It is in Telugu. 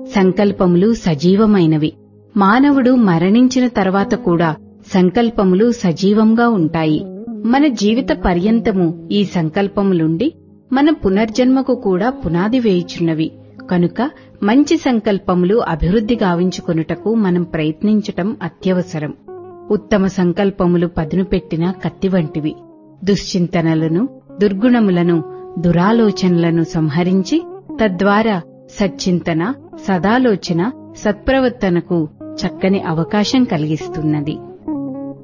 సంకల్పములు సజీవమైనవి మానవుడు మరణించిన తర్వాత కూడా సంకల్పములు సజీవంగా ఉంటాయి మన జీవిత పర్యంతము ఈ సంకల్పములుండి మన పునర్జన్మకు కూడా పునాది వేయుచున్నవి కనుక మంచి సంకల్పములు అభివృద్ధి గావించుకొనుటకు మనం ప్రయత్నించటం అత్యవసరం ఉత్తమ సంకల్పములు పదును పెట్టిన కత్తి వంటివి దుశ్చింతనలను దుర్గుణములను దురాలోచనలను సంహరించి తద్వారా సచ్చింతన సదాలోచన సత్ప్రవర్తనకు చక్కని అవకాశం కలిగిస్తున్నది